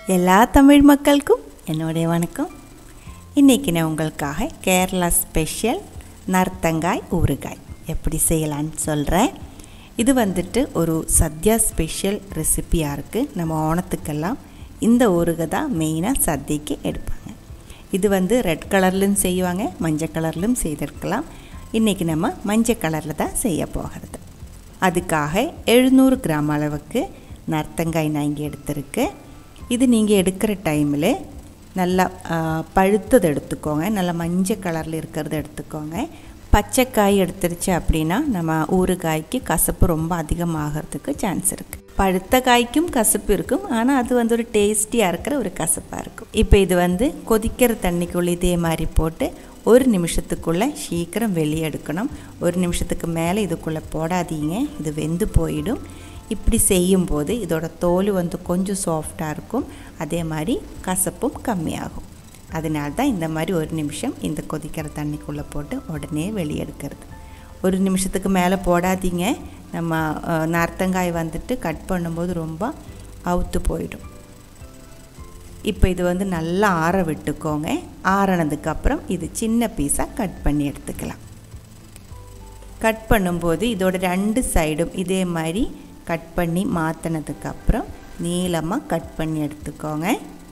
எல்லா தமிழ் மக்களுக்கும் என்னுடைய வணக்கம் இன்றைக்கி நான் உங்களுக்காக கேரளா ஸ்பெஷல் நர்த்தங்காய் ஊறுகாய் எப்படி செய்யலான்னு சொல்கிறேன் இது வந்துட்டு ஒரு சத்யா ஸ்பெஷல் ரெசிப்பியாக இருக்குது நம்ம ஓணத்துக்கெல்லாம் இந்த ஊறுகாய் தான் மெயினாக சத்யக்கு எடுப்பாங்க இது வந்து ரெட் கலர்லையும் செய்வாங்க மஞ்சள் கலர்லையும் செய்திருக்கலாம் இன்றைக்கி நம்ம மஞ்சள் கலரில் தான் செய்ய போகிறது அதுக்காக எழுநூறு கிராம் அளவுக்கு நர்த்தங்காய் நான் இங்கே எடுத்திருக்கேன் இது நீங்கள் எடுக்கிற டைமில் நல்லா பழுத்தது எடுத்துக்கோங்க நல்லா மஞ்சள் கலரில் இருக்கிறது எடுத்துக்கோங்க பச்சைக்காய் எடுத்துருச்சு அப்படின்னா நம்ம ஊறுகாய்க்கு கசப்பு ரொம்ப அதிகமாகிறதுக்கு சான்ஸ் இருக்குது பழுத்த காய்க்கும் கசப்பு இருக்கும் ஆனால் அது வந்து ஒரு டேஸ்டியாக இருக்கிற ஒரு கசப்பாக இருக்கும் இப்போ இது வந்து கொதிக்கிற தண்ணிக்குள்ளே இதே மாதிரி போட்டு ஒரு நிமிஷத்துக்குள்ளே சீக்கிரம் வெளியே எடுக்கணும் ஒரு நிமிஷத்துக்கு மேலே இதுக்குள்ளே போடாதீங்க இது வெந்து போயிடும் இப்படி செய்யும்போது இதோட தோல் வந்து கொஞ்சம் சாஃப்டாக இருக்கும் அதே மாதிரி கசப்பும் கம்மியாகும் அதனால தான் இந்த மாதிரி ஒரு நிமிஷம் இந்த கொதிக்கிற தண்ணிக்குள்ளே போட்டு உடனே வெளியே எடுக்கிறது ஒரு நிமிஷத்துக்கு மேலே போடாதீங்க நம்ம நார்த்தங்காய் வந்துட்டு கட் பண்ணும்போது ரொம்ப அவுத்து போயிடும் இப்போ இது வந்து நல்லா ஆற விட்டுக்கோங்க ஆறினதுக்கப்புறம் இது சின்ன பீஸாக கட் பண்ணி எடுத்துக்கலாம் கட் பண்ணும்போது இதோட ரெண்டு சைடும் இதே மாதிரி கட் பண்ணி மாற்றினதுக்கப்புறம் நீளமாக கட் பண்ணி எடுத்துக்கோங்க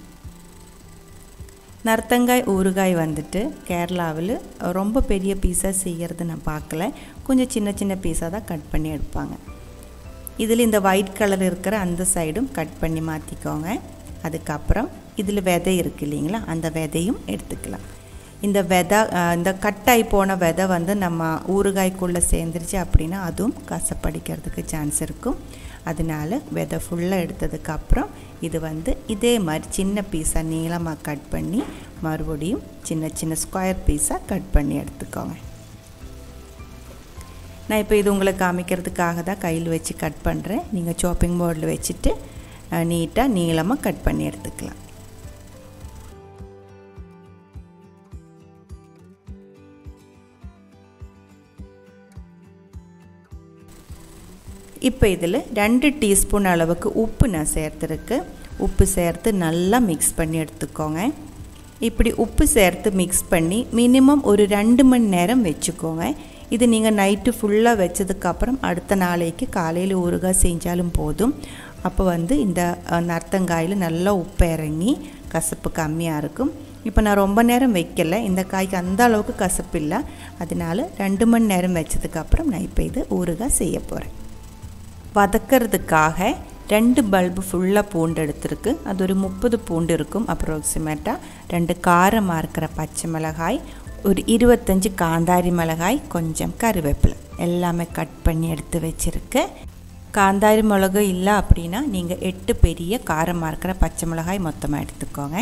நர்த்தங்காய் ஊறுகாய் வந்துட்டு கேரளாவில் ரொம்ப பெரிய பீஸாக செய்கிறது நான் பார்க்கல கொஞ்சம் சின்ன சின்ன பீஸாக தான் கட் பண்ணி எடுப்பாங்க இதில் இந்த ஒயிட் கலர் இருக்கிற அந்த சைடும் கட் பண்ணி மாற்றிக்கோங்க அதுக்கப்புறம் இதில் விதை இருக்குது இல்லைங்களா அந்த விதையும் எடுத்துக்கலாம் இந்த விதை இந்த கட்டாகி போன விதை வந்து நம்ம ஊறுகாய்க்குள்ளே சேர்ந்துருச்சு அப்படின்னா அதுவும் கசப்படிக்கிறதுக்கு சான்ஸ் இருக்கும் அதனால விதை ஃபுல்லாக எடுத்ததுக்கப்புறம் இது வந்து இதே மாதிரி சின்ன பீஸாக நீளமாக கட் பண்ணி மறுபடியும் சின்ன சின்ன ஸ்கொயர் பீஸாக கட் பண்ணி எடுத்துக்கோங்க நான் இப்போ இது உங்களுக்கு காமிக்கிறதுக்காக தான் கையில் வச்சு கட் பண்ணுறேன் நீங்கள் சாப்பிங் போர்டில் வச்சுட்டு நீட்டாக நீளமாக கட் பண்ணி எடுத்துக்கலாம் இப்போ இதில் ரெண்டு டீஸ்பூன் அளவுக்கு உப்பு நான் சேர்த்துருக்கு உப்பு சேர்த்து நல்லா மிக்ஸ் பண்ணி எடுத்துக்கோங்க இப்படி உப்பு சேர்த்து மிக்ஸ் பண்ணி மினிமம் ஒரு ரெண்டு மணி நேரம் வச்சுக்கோங்க இது நீங்கள் நைட்டு ஃபுல்லாக வச்சதுக்கப்புறம் அடுத்த நாளைக்கு காலையில் ஊறுகாய் செஞ்சாலும் போதும் அப்போ வந்து இந்த நர்த்தங்காயில் நல்லா உப்பு இறங்கி கசப்பு கம்மியாக இருக்கும் இப்போ நான் ரொம்ப நேரம் வைக்கல இந்த காய்க்கு அந்த அளவுக்கு கசப்பு இல்லை அதனால ரெண்டு மணி நேரம் வச்சதுக்கப்புறம் நான் இப்போ இது ஊறுகாய் செய்ய போகிறேன் வதக்கிறதுக்காக ரெண்டு பல்பு ஃபுல்லாக பூண்டு எடுத்திருக்கு அது ஒரு முப்பது பூண்டு இருக்கும் அப்ராக்சிமேட்டாக ரெண்டு காரமாக இருக்கிற பச்சை மிளகாய் ஒரு இருபத்தஞ்சி காந்தாரி மிளகாய் கொஞ்சம் கருவேப்பிலை எல்லாமே கட் பண்ணி எடுத்து வச்சுருக்கு காந்தாரி மிளகு இல்லை அப்படின்னா நீங்கள் எட்டு பெரிய காரமாக இருக்கிற பச்சை மிளகாய் மொத்தமாக எடுத்துக்கோங்க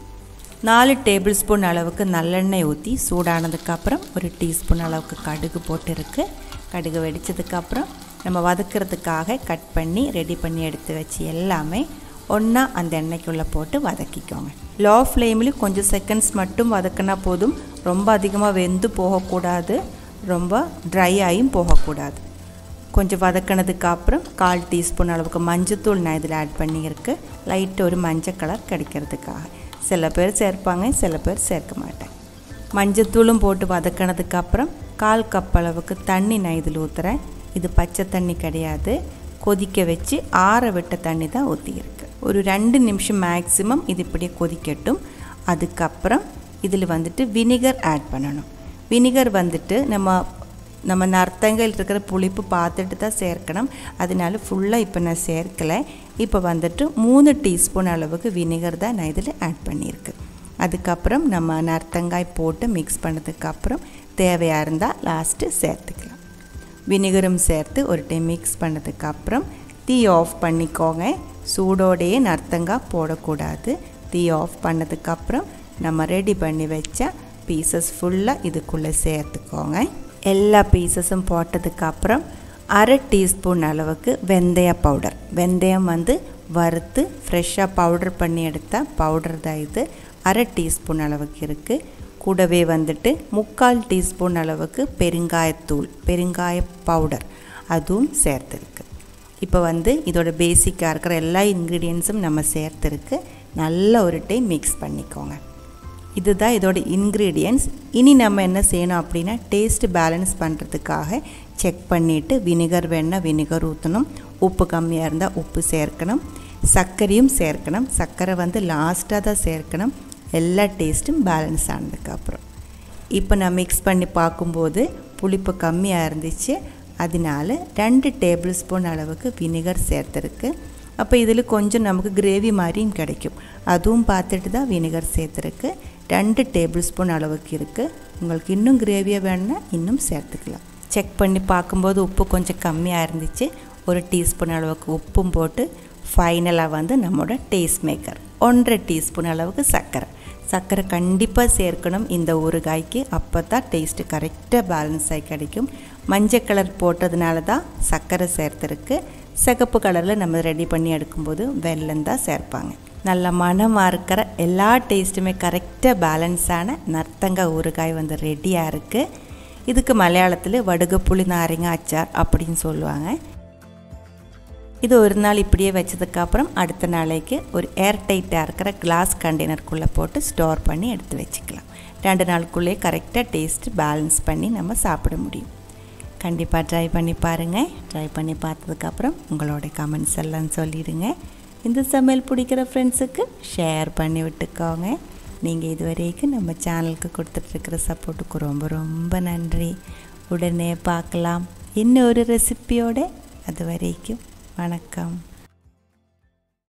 நாலு டேபிள் ஸ்பூன் அளவுக்கு நல்லெண்ணெய் ஊற்றி சூடானதுக்கப்புறம் ஒரு டீஸ்பூன் அளவுக்கு கடுகு போட்டுருக்கு கடுகு வெடித்ததுக்கப்புறம் நம்ம வதக்கிறதுக்காக கட் பண்ணி ரெடி பண்ணி எடுத்து வச்சு எல்லாமே ஒன்றா அந்த எண்ணெய்க்குள்ளே போட்டு வதக்கிக்கோங்க லோ ஃப்ளேமில் கொஞ்சம் செகண்ட்ஸ் மட்டும் வதக்கினா போதும் ரொம்ப அதிகமாக வெந்து போகக்கூடாது ரொம்ப ட்ரை ஆகியும் போகக்கூடாது கொஞ்சம் வதக்கினதுக்கு அப்புறம் கால் டீஸ்பூன் அளவுக்கு மஞ்சத்தூள் நான் இதில் ஆட் பண்ணியிருக்கு லைட்டு ஒரு மஞ்சள் கலர் கிடைக்கிறதுக்காக சில பேர் சேர்ப்பாங்க சில பேர் சேர்க்க மாட்டேன் மஞ்சத்தூளும் போட்டு வதக்கினதுக்கப்புறம் கால் கப் அளவுக்கு தண்ணி நான் இதில் ஊற்றுறேன் இது பச்சை தண்ணி கிடையாது கொதிக்க வச்சு ஆற விட்ட தண்ணி தான் ஊற்றியிருக்கு ஒரு ரெண்டு நிமிஷம் மேக்ஸிமம் இது இப்படியே கொதிக்கட்டும் அதுக்கப்புறம் இதில் வந்துட்டு வினிகர் ஆட் பண்ணணும் வினிகர் வந்துட்டு நம்ம நம்ம நர்த்தங்கள் இருக்கிற புளிப்பு பார்த்துட்டு தான் சேர்க்கணும் அதனால ஃபுல்லாக இப்போ நான் சேர்க்கலை இப்போ வந்துட்டு மூணு டீஸ்பூன் அளவுக்கு வினிகர் தான் நான் இதில் ஆட் பண்ணியிருக்கேன் அதுக்கப்புறம் நம்ம நர்த்தங்காய் போட்டு மிக்ஸ் பண்ணதுக்கப்புறம் தேவையாக இருந்தால் லாஸ்ட்டு சேர்த்துக்கலாம் வினிகரும் சேர்த்து ஒரு டைம் மிக்ஸ் பண்ணதுக்கப்புறம் தீ ஆஃப் பண்ணிக்கோங்க சூடோடையே நர்த்தங்காய் போடக்கூடாது தீ ஆஃப் பண்ணதுக்கப்புறம் நம்ம ரெடி பண்ணி வச்ச பீசஸ் ஃபுல்லாக இதுக்குள்ளே சேர்த்துக்கோங்க எல்லா பீசஸும் போட்டதுக்கப்புறம் அரை டீஸ்பூன் அளவுக்கு வெந்தய பவுடர் வெந்தயம் வந்து வறுத்து ஃப்ரெஷ்ஷாக பவுடர் பண்ணி எடுத்தால் பவுடர் தான் இது அரை டீஸ்பூன் அளவுக்கு இருக்குது கூடவே வந்துட்டு முக்கால் டீஸ்பூன் அளவுக்கு பெருங்காயத்தூள் பெருங்காய பவுடர் அதுவும் சேர்த்துருக்கு இப்போ வந்து இதோட பேசிக்காக இருக்கிற எல்லா இன்க்ரீடியன்ஸும் நம்ம சேர்த்துருக்கு நல்ல ஒரு டைம் மிக்ஸ் பண்ணிக்கோங்க இதுதான் இதோட இன்க்ரீடியன்ஸ் இனி நம்ம என்ன செய்யணும் அப்படின்னா டேஸ்ட் பேலன்ஸ் பண்ணுறதுக்காக செக் பண்ணிவிட்டு வினிகர் வேணால் வினிகர் ஊற்றணும் உப்பு கம்மியாக இருந்தால் உப்பு சேர்க்கணும் சர்க்கரையும் சேர்க்கணும் சர்க்கரை வந்து லாஸ்ட்டாக தான் சேர்க்கணும் எல்லா டேஸ்ட்டும் பேலன்ஸ் ஆனதுக்கப்புறம் இப்போ நான் மிக்ஸ் பண்ணி பார்க்கும்போது புளிப்பு கம்மியாக இருந்துச்சு அதனால ரெண்டு டேபிள் ஸ்பூன் அளவுக்கு வினிகர் சேர்த்துருக்கு அப்போ இதில் கொஞ்சம் நமக்கு கிரேவி மாதிரியும் கிடைக்கும் அதுவும் பார்த்துட்டு தான் வினிகர் சேர்த்துருக்கு ரெண்டு டேபிள் ஸ்பூன் அளவுக்கு இருக்குது உங்களுக்கு இன்னும் கிரேவியாக வேணும்னா இன்னும் சேர்த்துக்கலாம் செக் பண்ணி பார்க்கும்போது உப்பு கொஞ்சம் கம்மியாக இருந்துச்சு ஒரு டீஸ்பூன் அளவுக்கு உப்பும் போட்டு ஃபைனலாக வந்து நம்மளோட டேஸ்ட் மேக்கர் ஒன்றரை டீஸ்பூன் அளவுக்கு சர்க்கரை சர்க்கரை கண்டிப்பாக சேர்க்கணும் இந்த ஊறுகாய்க்கு அப்போ தான் டேஸ்ட்டு கரெக்டாக பேலன்ஸ் ஆகி கிடைக்கும் மஞ்சள் கலர் போட்டதுனால தான் சர்க்கரை சேர்த்துருக்கு சிகப்பு கலரில் நம்ம ரெடி பண்ணி எடுக்கும்போது வெல்லம் தான் சேர்ப்பாங்க நல்ல மனமாக இருக்கிற எல்லா டேஸ்ட்டுமே கரெக்டாக பேலன்ஸான நர்த்தங்க ஊறுகாய் வந்து ரெடியாக இருக்குது இதுக்கு மலையாளத்தில் வடுக புளி நாரங்க அச்சார் அப்படின்னு சொல்லுவாங்க இது ஒரு நாள் இப்படியே வச்சதுக்கப்புறம் அடுத்த நாளைக்கு ஒரு ஏர் டைட்டாக இருக்கிற கிளாஸ் கண்டெய்னருக்குள்ளே போட்டு ஸ்டோர் பண்ணி எடுத்து வச்சுக்கலாம் ரெண்டு நாளுக்குள்ளேயே கரெக்டாக டேஸ்ட் பேலன்ஸ் பண்ணி நம்ம சாப்பிட முடியும் கண்டிப்பாக ட்ரை பண்ணி பாருங்கள் ட்ரை பண்ணி பார்த்ததுக்கப்புறம் உங்களோட கமெண்ட்ஸ் எல்லாம் சொல்லிடுங்க இந்த சமையல் பிடிக்கிற ஃப்ரெண்ட்ஸுக்கு ஷேர் பண்ணி விட்டுக்கோங்க நீங்கள் இது வரைக்கும் நம்ம சேனலுக்கு கொடுத்துட்ருக்கிற சப்போர்ட்டுக்கு ரொம்ப ரொம்ப நன்றி உடனே பார்க்கலாம் இன்னொரு ரெசிப்பியோட அது வரைக்கும் வணக்கம்